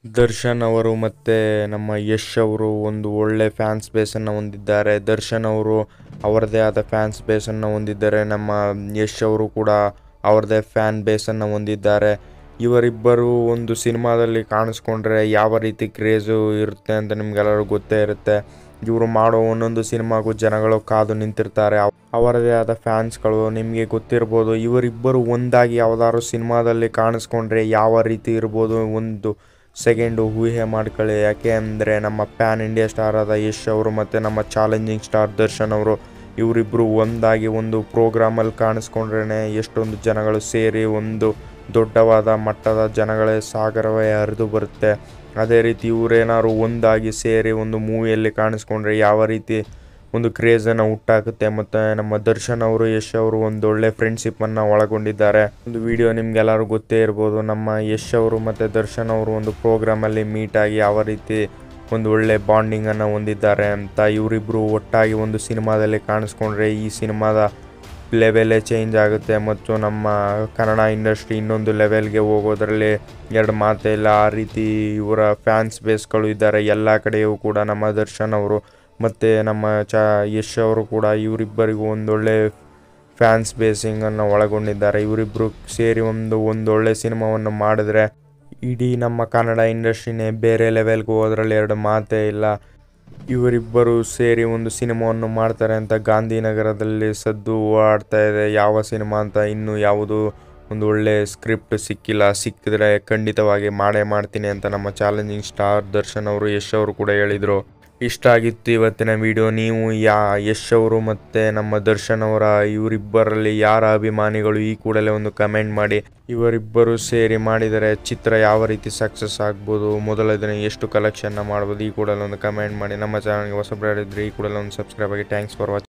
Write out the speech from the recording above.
ದರ್ಶನ್ ಅವರು ಮತ್ತು ನಮ್ಮ ಯಶ್ ಅವರು ಒಂದು ಒಳ್ಳೆ ಫ್ಯಾನ್ಸ್ ಬೇಸನ್ನು ಹೊಂದಿದ್ದಾರೆ ದರ್ಶನ್ ಅವರು ಅವರದೇ ಆದ ಫ್ಯಾನ್ಸ್ ಬೇಸನ್ನು ಹೊಂದಿದ್ದಾರೆ ನಮ್ಮ ಯಶ್ ಅವರು ಕೂಡ ಅವರದೇ ಫ್ಯಾನ್ ಬೇಸನ್ನು ಹೊಂದಿದ್ದಾರೆ ಇವರಿಬ್ಬರು ಒಂದು ಸಿನಿಮಾದಲ್ಲಿ ಕಾಣಿಸ್ಕೊಂಡ್ರೆ ಯಾವ ರೀತಿ ಕ್ರೇಜು ಇರುತ್ತೆ ಅಂತ ನಿಮ್ಗೆಲ್ಲರಿಗೂ ಗೊತ್ತೇ ಇರುತ್ತೆ ಇವರು ಮಾಡೋ ಒಂದೊಂದು ಸಿನಿಮಾಗೂ ಜನಗಳು ಕಾದು ನಿಂತಿರ್ತಾರೆ ಅವ್- ಅವರದೇ ಆದ ಫ್ಯಾನ್ಸ್ಗಳು ನಿಮಗೆ ಗೊತ್ತಿರ್ಬೋದು ಇವರಿಬ್ಬರು ಒಂದಾಗಿ ಯಾವುದಾದ್ರು ಸಿನಿಮಾದಲ್ಲಿ ಕಾಣಿಸ್ಕೊಂಡ್ರೆ ಯಾವ ರೀತಿ ಇರ್ಬೋದು ಒಂದು ಸೆಕೆಂಡು ಊಹೆ ಮಾಡ್ಕೊಳ್ಳಿ ಯಾಕೆ ಅಂದರೆ ನಮ್ಮ ಪ್ಯಾನ್ ಇಂಡಿಯಾ ಸ್ಟಾರ್ ಆದ ಯಶ್ ಅವರು ಮತ್ತು ನಮ್ಮ ಚಾಲೆಂಜಿಂಗ್ ಸ್ಟಾರ್ ದರ್ಶನ್ ಅವರು ಇವರಿಬ್ಬರು ಒಂದಾಗಿ ಒಂದು ಪ್ರೋಗ್ರಾಮಲ್ಲಿ ಕಾಣಿಸ್ಕೊಂಡ್ರೇ ಎಷ್ಟೊಂದು ಜನಗಳು ಸೇರಿ ಒಂದು ದೊಡ್ಡವಾದ ಮಟ್ಟದ ಜನಗಳೇ ಸಾಗರವೇ ಹರಿದು ಬರುತ್ತೆ ಅದೇ ರೀತಿ ಇವರೇನಾದ್ರು ಒಂದಾಗಿ ಸೇರಿ ಒಂದು ಮೂವಿಯಲ್ಲಿ ಕಾಣಿಸ್ಕೊಂಡ್ರೆ ಯಾವ ರೀತಿ ಒಂದು ಕ್ರೇಜನ್ನು ಹುಟ್ಟಾಕುತ್ತೆ ಮತ್ತು ನಮ್ಮ ದರ್ಶನ್ ಅವರು ಯಶ್ ಅವರು ಒಂದು ಒಳ್ಳೆ ಫ್ರೆಂಡ್ಶಿಪ್ಪನ್ನು ಒಳಗೊಂಡಿದ್ದಾರೆ ಒಂದು ವಿಡಿಯೋ ನಿಮ್ಗೆಲ್ಲರೂ ಗೊತ್ತೇ ಇರ್ಬೋದು ನಮ್ಮ ಯಶ್ ಅವರು ಮತ್ತು ದರ್ಶನ್ ಅವರು ಒಂದು ಪ್ರೋಗ್ರಾಮಲ್ಲಿ ಮೀಟ್ ಆಗಿ ಯಾವ ರೀತಿ ಒಂದು ಒಳ್ಳೆ ಬಾಂಡಿಂಗನ್ನು ಹೊಂದಿದ್ದಾರೆ ಅಂತ ಇವರಿಬ್ಬರು ಒಟ್ಟಾಗಿ ಒಂದು ಸಿನಿಮಾದಲ್ಲಿ ಕಾಣಿಸ್ಕೊಂಡ್ರೆ ಈ ಸಿನಿಮಾದ ಲೆವೆಲೇ ಚೇಂಜ್ ಆಗುತ್ತೆ ಮತ್ತು ನಮ್ಮ ಕನ್ನಡ ಇಂಡಸ್ಟ್ರಿ ಇನ್ನೊಂದು ಲೆವೆಲ್ಗೆ ಹೋಗೋದ್ರಲ್ಲಿ ಎರಡು ಮಾತೇ ಇಲ್ಲ ಆ ರೀತಿ ಇವರ ಫ್ಯಾನ್ಸ್ ಬೇಸ್ಗಳು ಇದ್ದಾರೆ ಎಲ್ಲ ಕಡೆಯೂ ಕೂಡ ನಮ್ಮ ದರ್ಶನ್ ಅವರು ಮತ್ತು ನಮ್ಮ ಚ ಯಶ್ ಅವರು ಕೂಡ ಇವರಿಬ್ಬರಿಗೂ ಒಂದೊಳ್ಳೆ ಫ್ಯಾನ್ಸ್ ಬೇಸಿಂಗನ್ನು ಒಳಗೊಂಡಿದ್ದಾರೆ ಇವರಿಬ್ಬರು ಸೇರಿ ಒಂದು ಒಂದೊಳ್ಳೆ ಸಿನಿಮಾವನ್ನು ಮಾಡಿದ್ರೆ ಇಡೀ ನಮ್ಮ ಕನ್ನಡ ಇಂಡಸ್ಟ್ರಿನೇ ಬೇರೆ ಲೆವೆಲ್ಗೆ ಹೋದ್ರಲ್ಲಿ ಎರಡು ಮಾತೇ ಇಲ್ಲ ಇವರಿಬ್ಬರು ಸೇರಿ ಒಂದು ಸಿನಿಮಾವನ್ನು ಮಾಡ್ತಾರೆ ಅಂತ ಗಾಂಧಿನಗರದಲ್ಲಿ ಸದ್ದು ಆಡ್ತಾ ಇದೆ ಯಾವ ಸಿನಿಮಾ ಅಂತ ಇನ್ನೂ ಯಾವುದು ಒಂದು ಒಳ್ಳೆ ಸ್ಕ್ರಿಪ್ಟ್ ಸಿಕ್ಕಿಲ್ಲ ಸಿಕ್ಕಿದ್ರೆ ಖಂಡಿತವಾಗಿ ಮಾಡೇ ಮಾಡ್ತೀನಿ ಅಂತ ನಮ್ಮ ಚಾಲೆಂಜಿಂಗ್ ಸ್ಟಾರ್ ದರ್ಶನ್ ಅವರು ಯಶ್ ಅವರು ಕೂಡ ಹೇಳಿದರು ಇಷ್ಟ ಆಗಿತ್ತು ಇವತ್ತಿನ ವಿಡಿಯೋ ನೀವು ಯಾ ಯಶ್ ಅವರು ಮತ್ತು ನಮ್ಮ ದರ್ಶನ್ ಅವರ ಇವರಿಬ್ಬರಲ್ಲಿ ಯಾರ ಅಭಿಮಾನಿಗಳು ಈ ಕೂಡಲೇ ಒಂದು ಕಮೆಂಟ್ ಮಾಡಿ ಇವರಿಬ್ಬರು ಸೇರಿ ಮಾಡಿದರೆ ಚಿತ್ರ ಯಾವ ರೀತಿ ಸಕ್ಸಸ್ ಆಗ್ಬೋದು ಮೊದಲ ದಿನ ಎಷ್ಟು ಕಲೆಕ್ಷನ್ನ ಮಾಡ್ಬೋದು ಈ ಕೂಡಲೇ ಒಂದು ಕಮೆಂಟ್ ಮಾಡಿ ನಮ್ಮ ಚಾನಲ್ಗೆ ಹೊಸಬ್ರಾಡಿದ್ರೆ ಈ ಕೂಡಲೇ ಒಂದು ಸಬ್ಸ್ಕ್ರೈಬ್ ಆಗಿ ಥ್ಯಾಂಕ್ಸ್ ಫಾರ್ ವಾಚಿಂಗ್